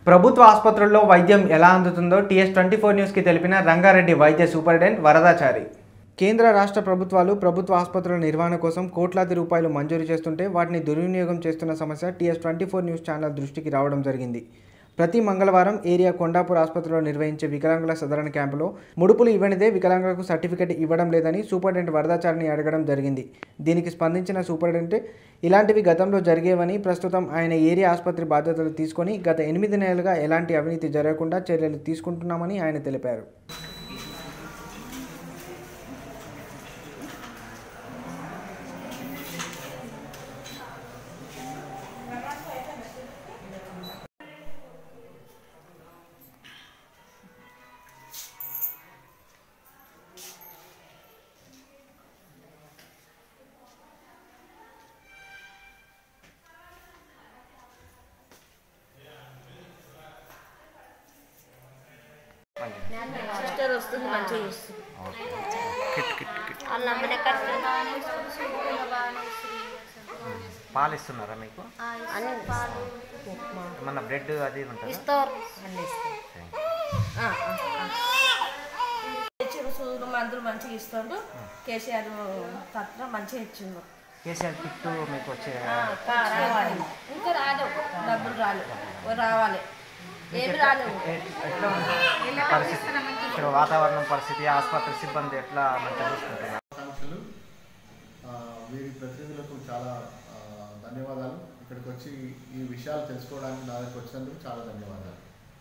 ప్రభుత్వ ఆసుపత్రుల్లో వైద్యం ఎలా అందుతుందో టీఎస్ ట్వంటీ ఫోర్ న్యూస్కి తెలిపిన రంగారెడ్డి వైద్య సూపరింటెండెంట్ వరదాచారి కేంద్ర రాష్ట్ర ప్రభుత్వాలు ప్రభుత్వ ఆసుపత్రుల నిర్వహణ కోసం కోట్లాది రూపాయలు మంజూరు చేస్తుంటే వాటిని దుర్వినియోగం చేస్తున్న సమస్య TS twenty four news channel దృష్టికి రావడం జరిగింది ప్రతి మంగళవారం ఏరియా కొండాపూర్ ఆసుపత్రిలో నిర్వహించే వికలాంగుల సదరణ క్యాంపులో ముడుపులు ఇవ్వనిదే వికలాంగులకు సర్టిఫికెట్ ఇవ్వడం లేదని సూపరింటెండెంట్ వరదాచారిని అడగడం జరిగింది దీనికి స్పందించిన సూపరింటెండెంట్ ఇలాంటివి గతంలో జరిగేవని ప్రస్తుతం ఆయన ఏరియా ఆసుపత్రి బాధ్యతలు తీసుకొని గత ఎనిమిది నెలలుగా ఎలాంటి అవినీతి జరగకుండా చర్యలు తీసుకుంటున్నామని ఆయన తెలిపారు సిస్టర్ వస్తుంది మంచిగా చూస్తుంది వాళ్ళ అమ్మనే పాలు ఇస్తున్నారా మీకు అన్ని ఏమన్నా బ్రెడ్ అది ఉంటుందా ఇస్తారు ఇచ్చిండు సూదులు మందులు మంచిగా ఇస్తుండు కేసీఆర్ పత్రం మంచిగా ఇచ్చిండు కేసీఆర్ కిట్ మీకు వచ్చే ఆ, రావాలి ఇంకా రాలేవు డబ్బులు రాలేవు రావాలి ఏమి రాలేవు ఎ- ఎట్లా ఉంది పరిస్థితి ఇక్కడ వాతావరణం పరిస్థితి ఆసుపత్రి సిబ్బంది ఎట్లా మంచిగా చూసుకుంటున్నారు ఆకాంక్షలు ఆ, వీరి ప్రతినిధులకు చాలా ఆ, ధన్యవాదాలు ఇక్కడికి వచ్చి ఈ విషయాలు తెలుసుకోవడానికి నా దగ్గరికి వచ్చినందుకు చాలా ధన్యవాదాలు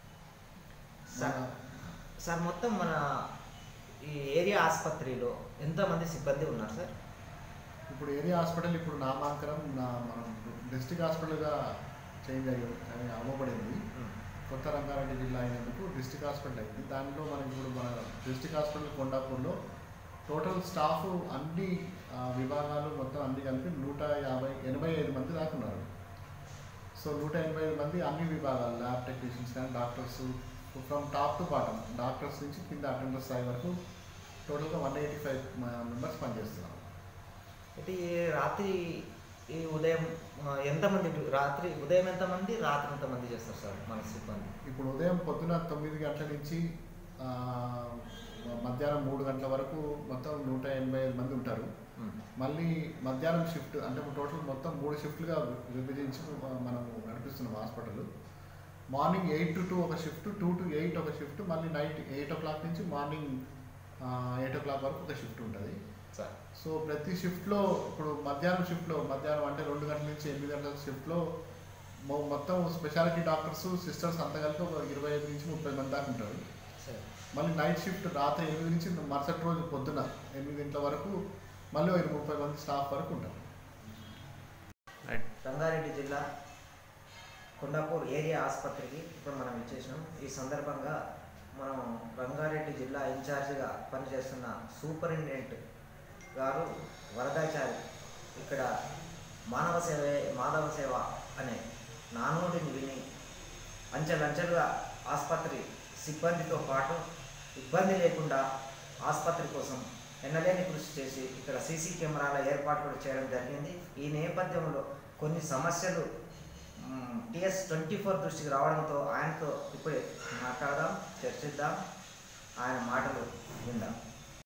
సార్ సార్ మొత్తం మన ఈ ఏరియా ఆసుపత్రిలో ఎంతమంది సిబ్బంది ఉన్నారు సార్ ఇప్పుడు ఏరియా హాస్పిటల్ ఇప్పుడు నామాంకరం నా మనం డిస్టిక్ హాస్పిటల్గా చేంజ్ అయ్యి అని అవ్వబడింది కొత్త రంగారెడ్డి జిల్లా అయినందుకు డిస్టిక్ హాస్పిటల్ అయింది దానిలో మనం ఇప్పుడు మన డిస్టిక్ హాస్పిటల్ కొండాపూర్లో టోటల్ స్టాఫ్ అన్ని ఆ, విభాగాలు మొత్తం అన్ని కలిపి నూట యాభై ఎనభై ఐదు మంది దాకా ఉన్నారు సో నూట ఎనభై ఐదు మంది అన్ని విభాగాలు ల్యాబ్ టెక్నీషియన్స్ కానీ doctors from top to bottom doctors నుంచి కింద అటెండర్ స్థాయి వరకు టోటల్గా వన్ ఎయిటీ ఫైవ్ మెంబర్స్ పనిచేస్తున్నారు అయితే ఈ రాత్రి ఈ ఉదయం ఆ, ఎంతమంది డ్యూ- రాత్రి ఉదయం ఎంతమంది రాత్రి ఎంతమంది చేస్తారు సార్ మన సిబ్బంది ఇప్పుడు ఉదయం పొద్దున తొమ్మిది గంటల నుంచి ఆ, మధ్యాహ్నం మూడు గంటల వరకు మొత్తం నూట ఎనభై ఐదు మంది ఉంటారు మ్మ్. మళ్ళీ మధ్యాహ్నం షిఫ్ట్ అంటే టోటల్ మొత్తం మూడు షిఫ్ట్లుగా విభజించి మనం నడిపిస్తున్నాం hospital morning eight to two ఒక షిఫ్ట్ టూ టు ఎయిట్ ఒక షిఫ్ట్ మళ్ళీ నైట్ ఎయిట్ ఓ క్లాక్ నుంచి మార్నింగ్ ఎయిట్ ఓ క్లాక్ వరకు ఒక షిఫ్ట్ ఉంటుంది సార్ సో ప్రతి షిఫ్ట్లో ఇప్పుడు మధ్యాహ్నం షిఫ్ట్లో మధ్యాహ్నం అంటే రెండు గంటల నుంచి ఎనిమిది గంటల షిఫ్ట్లో మొ- మొత్తం స్పెషాలిటీ డాక్టర్స్ సిస్టర్స్ అంతా కలిపి ఒక ఇరవై ఐదు నుంచి ముప్పై మంది దాకా ఉంటారు సార్ మళ్ళీ నైట్ షిఫ్ట్ రాత్రి ఎనిమిది నుంచి మరుసటి రోజు పొద్దున ఎనిమిది గంటల వరకు మళ్ళీ ఒక ముప్పై మంది స్టాఫ్ వరకు ఉంటారు రంగారెడ్డి జిల్లా కొండాపూర్ ఏరియా ఆసుపత్రికి ఇప్పుడు మనం ఇచ్చేసినాం ఈ సందర్భంగా మనం రంగారెడ్డి జిల్లా ఇన్ఛార్జిగా పనిచేస్తున్న సూపరింటెండెంట్ గారు వరదాచారి ఇక్కడ మానవ సేవే మాధవ సేవ అనే నానుడిని విని అంచెలంచెలుగా ఆసుపత్రి సిబ్బందితో పాటు ఇబ్బంది లేకుండా ఆసుపత్రి కోసం ఎన్నలేని కృషి చేసి ఇక్కడ సీసీ కెమెరాల ఏర్పాటు కూడా చేయడం జరిగింది ఈ నేపథ్యంలో కొన్ని సమస్యలు టిఎస్ ట్వంటీ ఫోర్ దృష్టికి రావడంతో ఆయనతో ఇప్పుడే మాట్లాడదాం చర్చిద్దాం ఆయన మాటలు విందాం